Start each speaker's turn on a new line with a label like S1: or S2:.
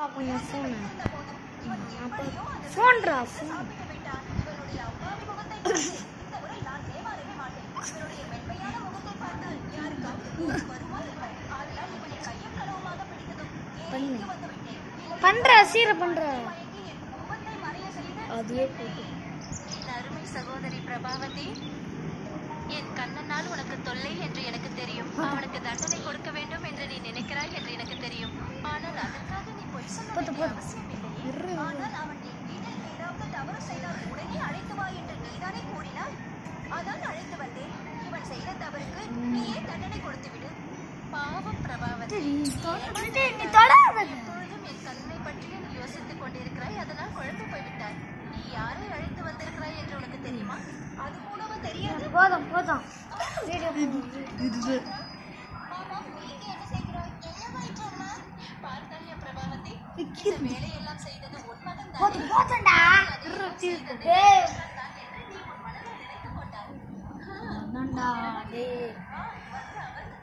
S1: பார்க்கணும் என் phone ஃபோன்ரா phone பண்ணு பண்ற சீர பண்ற அதுவே போட்டு
S2: என் அருமை சகோதரி பிரபாவதி என் கண்ணனால் உனக்கு தொல்லை என்று எனக்கு தெரியும் அவனுக்கு தண்டனை கொடுக்க வேண்டும் என்று நீ நினைக்கிறாய் என்று எனக்கு தெரியும் ஆனால் அதற்காக நீ பொய் சொல்ல
S1: போது,
S2: வேண்டிய
S1: போது.
S2: அவசியம் இல்லையே ஆனால் அவன் என் வீட்டில் ஏதாவது தவறு செய்தால் உடனே அழைத்து வா என்று நீதானே கூறினாய் அதான் அழைத்து வந்தேன் இவன் செய்த தவறுக்கு நீயே தண்டனை கொடுத்து விடு பாவம் பிரபாவதி
S1: நீ தொடாத, நீ தொடாத
S2: எப்பொழுதும் என் கண்ணை பற்றியே நீ யோசித்துக் கொண்டிருக்கிறாய் அதனால் குழம்பு போய்விட்டாய் நீ யாரை அழைத்து வந்திருக்கிறாய் என்று உனக்கு தெரியுமா அது கூடவா தெரியாது
S1: போதும் போதும் வீடியோ
S2: ஆமாம் நீ இங்கே என்ன செய்கிறாய் என்னவாயிற்று அம்மா பார்த்தாய் என் பிரபாவதி இந்த வேலையெல்லாம் செய்தது உண்மதன்
S1: போதும் போதும்டா டேய்
S2: நீ உன் மனதில் நினைத்துக் கொண்டாய்
S1: அதான்டா டேய்